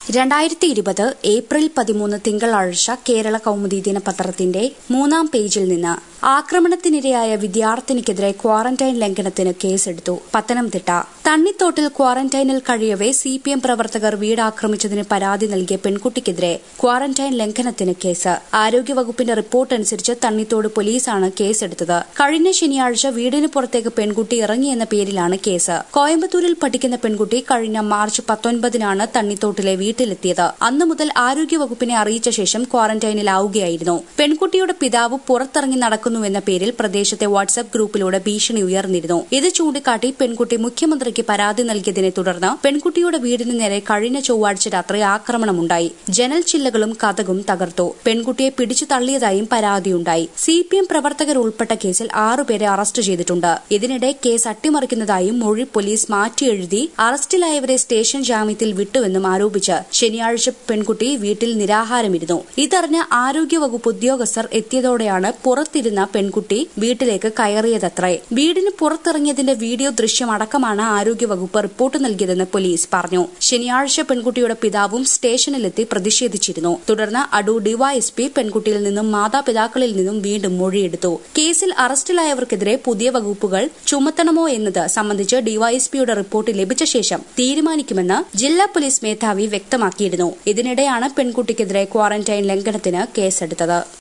രണ്ടായിരത്തി ഇരുപത് ഏപ്രിൽ പതിമൂന്ന് തിങ്കളാഴ്ച കേരള കൗമുദി ദിനപത്രത്തിന്റെ മൂന്നാം പേജിൽ നിന്ന് ആക്രമണത്തിനിരയായ വിദ്യാർത്ഥിനിക്കെതിരെ ക്വാറന്റൈൻ ലംഘനത്തിന് കേസെടുത്തു പത്തനംതിട്ട തണ്ണിത്തോട്ടിൽ ക്വാറന്റൈനിൽ കഴിയവെ സി പി എം പ്രവർത്തകർ വീട് ആക്രമിച്ചതിന് പരാതി നൽകിയ പെൺകുട്ടിക്കെതിരെ ക്വാറന്റൈൻ ലംഘനത്തിന് കേസ് ആരോഗ്യവകുപ്പിന്റെ റിപ്പോർട്ട് അനുസരിച്ച് തണ്ണിത്തോട് പോലീസാണ് കേസെടുത്തത് കഴിഞ്ഞ ശനിയാഴ്ച വീടിന് പുറത്തേക്ക് പെൺകുട്ടി ഇറങ്ങിയെന്ന പേരിലാണ് കേസ് കോയമ്പത്തൂരിൽ പഠിക്കുന്ന പെൺകുട്ടി കഴിഞ്ഞ മാർച്ച് പത്തൊൻപതിനാണ് തണ്ണിത്തോട്ടിലെ വീട്ടിലെത്തിയത് അന്നു മുതൽ ആരോഗ്യവകുപ്പിനെ അറിയിച്ച ശേഷം ക്വാറന്റൈനിലാവുകയായിരുന്നു പെൺകുട്ടിയുടെ പിതാവ് പുറത്തിറങ്ങി നടക്കുന്നുവെന്ന പേരിൽ പ്രദേശത്തെ വാട്സ്ആപ്പ് ഗ്രൂപ്പിലൂടെ ഭീഷണി ഉയർന്നിരുന്നു ഇത് ചൂണ്ടിക്കാട്ടി പെൺകുട്ടി മുഖ്യമന്ത്രിക്ക് പരാതി നൽകിയതിനെ തുടർന്ന് പെൺകുട്ടിയുടെ വീടിന് നേരെ കഴിഞ്ഞ ചൊവ്വാഴ്ച രാത്രി ആക്രമണമുണ്ടായി ജനൽ ചില്ലകളും കഥകും തകർത്തു പെൺകുട്ടിയെ പിടിച്ചു തള്ളിയതായും പരാതിയുണ്ടായി സി പി എം പ്രവർത്തകർ ഉൾപ്പെട്ട കേസിൽ ആറുപേരെ അറസ്റ്റ് ചെയ്തിട്ടുണ്ട് ഇതിനിടെ കേസ് അട്ടിമറിക്കുന്നതായും മൊഴി പോലീസ് മാറ്റിയെഴുതി അറസ്റ്റിലായവരെ സ്റ്റേഷൻ ജാമ്യത്തിൽ വിട്ടുവെന്നും ആരോപിച്ച് ശനിയാഴ്ച പെൺകുട്ടി വീട്ടിൽ നിരാഹാരമിരുന്നു ഇതറിഞ്ഞ ആരോഗ്യവകുപ്പ് ഉദ്യോഗസ്ഥർ എത്തിയതോടെയാണ് പുറത്തിരുന്ന പെൺകുട്ടി വീട്ടിലേക്ക് കയറിയതത്രേ വീടിന് പുറത്തിറങ്ങിയതിന്റെ വീഡിയോ ദൃശ്യം അടക്കമാണ് ആരോഗ്യവകുപ്പ് റിപ്പോർട്ട് നൽകിയതെന്ന് പോലീസ് പറഞ്ഞു ശനിയാഴ്ച പെൺകുട്ടിയുടെ പിതാവും സ്റ്റേഷനിലെത്തി പ്രതിഷേധിച്ചിരുന്നു തുടർന്ന് അടൂർ ഡിവൈഎസ്പി പെൺകുട്ടിയിൽ നിന്നും മാതാപിതാക്കളിൽ നിന്നും വീണ്ടും മൊഴിയെടുത്തു കേസിൽ അറസ്റ്റിലായവർക്കെതിരെ പുതിയ വകുപ്പുകൾ ചുമത്തണമോ എന്നത് സംബന്ധിച്ച് ഡിവൈഎസ്പിയുടെ റിപ്പോർട്ട് ലഭിച്ച ശേഷം തീരുമാനിക്കുമെന്ന് ജില്ലാ പോലീസ് മേധാവി വ്യക്തമാക്കിയിരുന്നു ഇതിനിടെയാണ് പെൺകുട്ടിക്കെതിരെ ക്വാറന്റൈൻ ലംഘനത്തിന് കേസെടുത്തത്